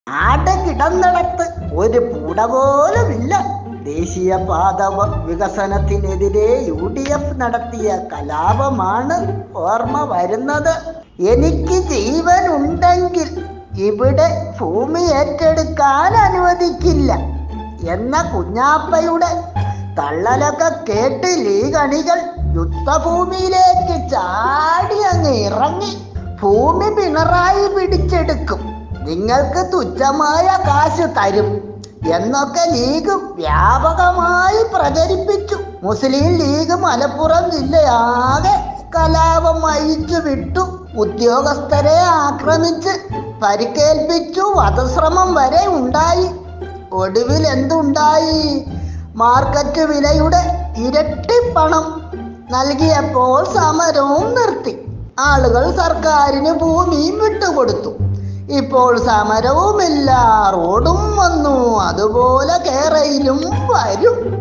ആടെ കിടന്നിടത്ത് ഒരു പൂട പോലുമില്ല ദേശീയപാത വ- വികസനത്തിനെതിരെ യു ഡി എഫ് നടത്തിയ കലാപമാണ് ഓർമ്മ വരുന്നത് എനിക്ക് ജീവൻ ഉണ്ടെങ്കിൽ ഇവിടെ ഭൂമി ഏറ്റെടുക്കാൻ അനുവദിക്കില്ല എന്ന കുഞ്ഞാപ്പയുടെ തള്ളലൊക്കെ കേട്ട് ലീഗണികൾ യുദ്ധഭൂമിയിലേക്ക് ചാടി അങ്ങ് ഇറങ്ങി ഭൂമി പിണറായി പിടിച്ചെടുക്കും നിങ്ങൾക്ക് തുച്ഛമായ കാശ് തരും എന്നൊക്കെ ലീഗ് വ്യാപകമായി പ്രചരിപ്പിച്ചു മുസ്ലിം ലീഗ് മലപ്പുറം ജില്ലയാകെ കലാപം അഴിച്ചു വിട്ടു ഉദ്യോഗസ്ഥരെ ആക്രമിച്ച് പരിക്കേൽപ്പിച്ചു വധശ്രമം വരെ ഉണ്ടായി ഒടുവിൽ എന്തുണ്ടായി മാർക്കറ്റ് വിലയുടെ ഇരട്ടി പണം നൽകിയപ്പോൾ സമരവും നിർത്തി ആളുകൾ സർക്കാരിന് ഭൂമിയും വിട്ടുകൊടുത്തു ഇപ്പോൾ സമരവുമില്ല റോഡും വന്നു അതുപോലെ കേരയിലും വരും